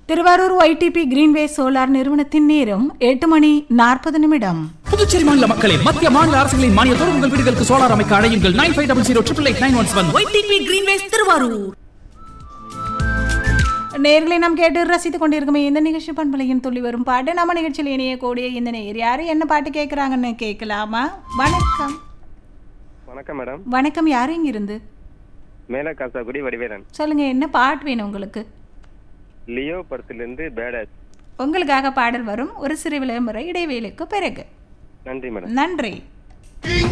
Thiruvarur YDP Greenway solar நிறுவனத்தின் நேரம் எட்டு மணி நாற்பது நிமிடம் புதுச்சேரி மாநில மக்களே மத்திய மாநில அரசுகளின் மானியத்தோடு உங்கள் வீடுகளுக்கு சோலார் அமைக்க அழையுங்கள் nine five double zero triple eight nine one seven YTP Greenways Thiruvarur நேர்களை நாம் கேட்டு ரசித்துக் கொண்டிருக்கோமே இந்த நிகழ்ச்சி பண்பலையின் துள்ளி வரும் பாட்டு நம்ம நிகழ்ச்சியில் இணையக்கூடிய இந்த நேர் யாரு என்ன பாட்டு கேட்குறாங்கன்னு கேட்கலாமா வணக்கம் வணக்கம் மேடம் வணக்கம் யாரு இங்க இருந்து மேல காசாக்குடி வடிவேலன் சொல்லுங்க என்ன பாட்டு வேணும் உங்களுக்கு லியோ படத்திலிருந்து பேடாஸ் உங்களுக்காக பாடல் வரும் ஒரு சிறு விளம்பர இடைவேளைக்கு பிறகு நன்றி மேடம் நன்றி